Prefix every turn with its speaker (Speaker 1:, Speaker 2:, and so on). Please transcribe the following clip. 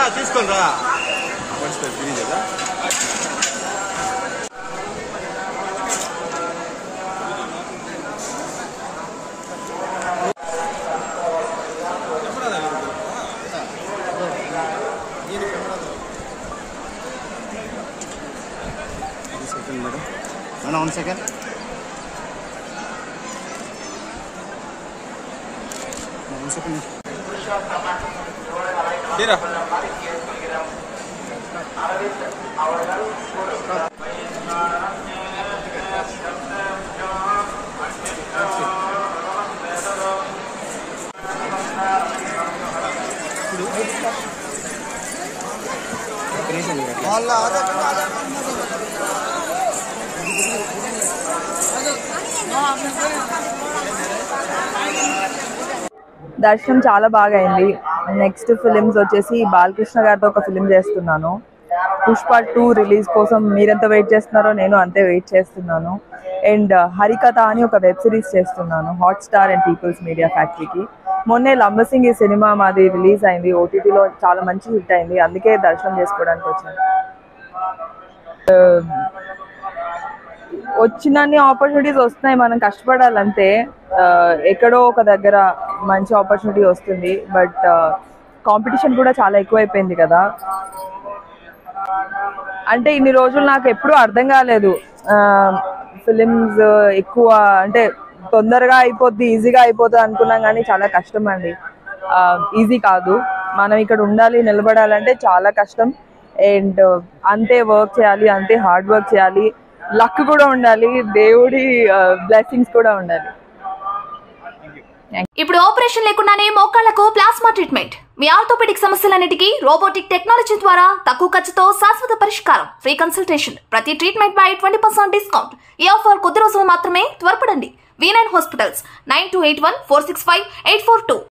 Speaker 1: తీసుకొని రా మర్చిపోయి తిరిగి కదా second madam madam one second one second తీరా
Speaker 2: దర్శనం చాలా బాగా అయింది నెక్స్ట్ ఫిలిమ్స్ వచ్చేసి బాలకృష్ణ గారితో ఒక ఫిలిం చేస్తున్నాను పుష్ప టూ రిలీజ్ కోసం మీరెంత వెయిట్ చేస్తున్నారో నేను అంతే వెయిట్ చేస్తున్నాను అండ్ హరికథ అని ఒక వెబ్ సిరీస్ చేస్తున్నాను Hotstar and people's media ఫ్యాక్టరీకి మొన్నే లంబసింగ్ ఈ సినిమా మాది రిలీజ్ అయింది ఓటీటీలో చాలా మంచి హిట్ అయింది అందుకే దర్శనం చేసుకోవడానికి వచ్చాను వచ్చినన్ని ఆపర్చునిటీస్ వస్తున్నాయి మనం కష్టపడాలంతే ఆ, ఎక్కడో ఒక దగ్గర మంచి ఆపర్చునిటీ వస్తుంది బట్ కాంపిటీషన్ కూడా చాలా ఎక్కువైపోయింది కదా అంటే ఇన్ని రోజులు నాకు ఎప్పుడూ అర్థం కాలేదు ఫిలిమ్స్ ఎక్కువ అంటే తొందరగా అయిపోద్ది ఈజీగా అయిపోతుంది అనుకున్నాం కానీ చాలా కష్టం అండి ఈజీ కాదు మనం ఇక్కడ ఉండాలి నిలబడాలంటే చాలా కష్టం అండ్ అంతే వర్క్ చేయాలి అంతే హార్డ్ వర్క్ చేయాలి లక్ కూడా ఉండాలి దేవుడి బ్లెస్సింగ్స్ కూడా ఉండాలి
Speaker 3: ఇప్పుడు ఆపరేషన్ లేకుండానే మోకాళ్లకు ప్లాస్మా ట్రీట్మెంట్ మీ ఆర్థోపెడిక్ సమస్యలన్నిటికీ రోబోటిక్ టెక్నాలజీ ద్వారా తక్కువ ఖర్చుతో శాశ్వత పరిష్కారం ఫ్రీ కన్సల్టేషన్ ప్రతి ట్రీట్మెంట్ పై ట్వంటీ పర్సెంట్ డిస్కౌంట్ ఈ ఆఫర్ కొద్ది రోజులు మాత్రమే త్వరపడండి V nine hospitals nine two eight one four six five eight four two